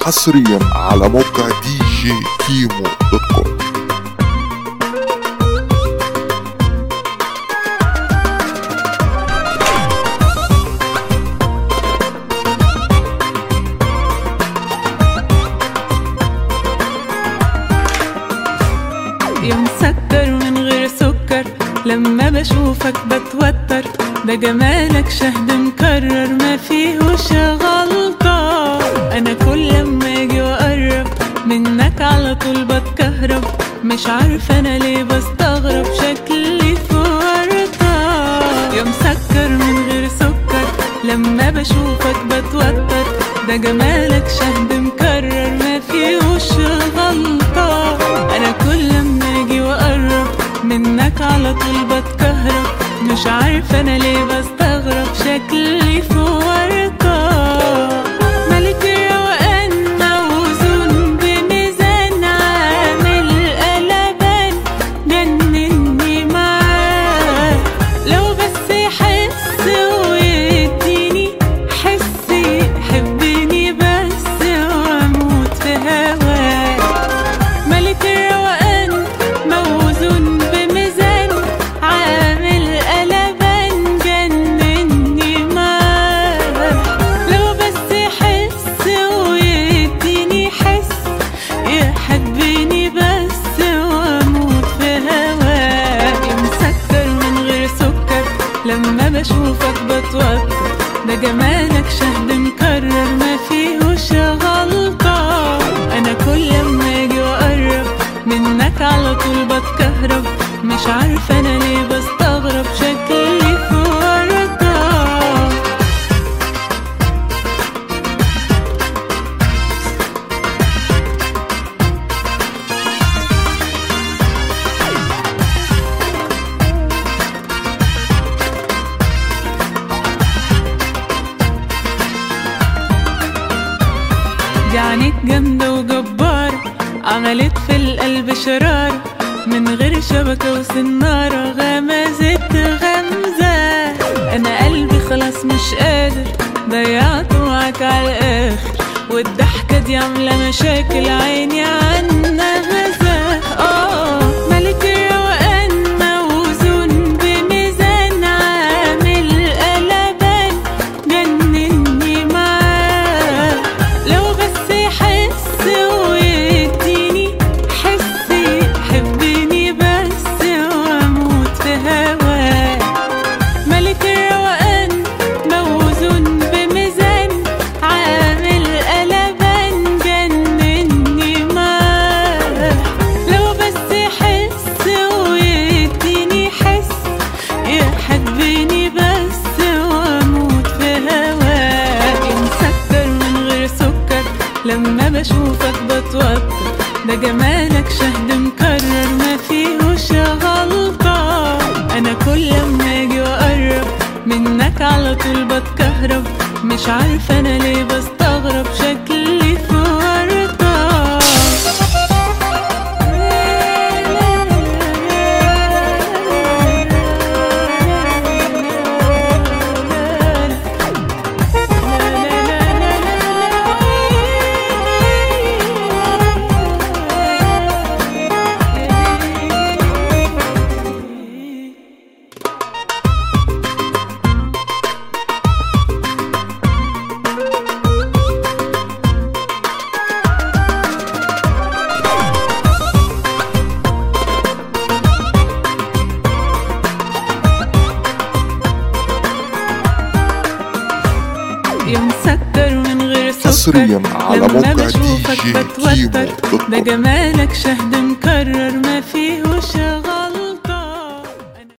حصريا على موقع دي جي كيمو دوت كوم يا مسكر من غير سكر لما بشوفك بتوتر ده جمالك شهد مكرر ما فيهوش غلطة أنا كل لما أجي وأقرب منك على طول بتكهرب مش عارفة أنا ليه بستغرب شكلي في ورطة يا مسكر من غير سكر لما بشوفك بتوتر ده جمالك شهد مكرر ما فيهوش غلطة أنا كل لما أجي وأقرب منك على طول بتكهرب مش عارفة أنا ليه بستغرب شكلي في ورطة ملك الروقان موزون بميزان عامل قلبان جنني معاه لو بس يحس ويديني حس يحبني بس واموت في هواه ملك الروقان موزون بميزان عامل قلبان جنني معاه لو بس يحس ويديني حس يحبني بس واموت في هواه مسكر من غير سكر لما بشوفك بتوتر ده جمالك شهد مكرر ما فيهوش غلطة أنا كل لما أجي وأقرب منك على طول بتكهرب مش عارفة أنا ليه بستغرب شكلي في ورطة دي عينيك جامدة وجبارة عملت في القلب شرارة من غير شبكة وسنارة غمزت غمزة أنا قلبي خلاص مش قادر ضيعته معاك على الآخر والضحكة دي عاملة مشاكل عيني عنها غزة آه ملك الروقان موزون بميزان عامل قلبان جنني معاه لو بس يحس ويديني حس يحبني بس واموت في هواه ملك الروقان موزون بميزان عامل قلبان جنني معاه لو بس يحس ويديني حس يحبني بس واموت في هواه مسكر من غير سكر لما بشوفك بتوتر ده جمالك شهد مكرر ما فيهوش غلطة أنا كل لما أجي وأقرب منك على طول بتكهرب مش عارفة أنا ليه بستغرب شكلي في ورطة يا مسكر من غير سكر حصرياً على لما موقع بشوفك DJ بتوتر كيمو دوت ده كوم. جمالك شهد مكرر ما فيهوش غلط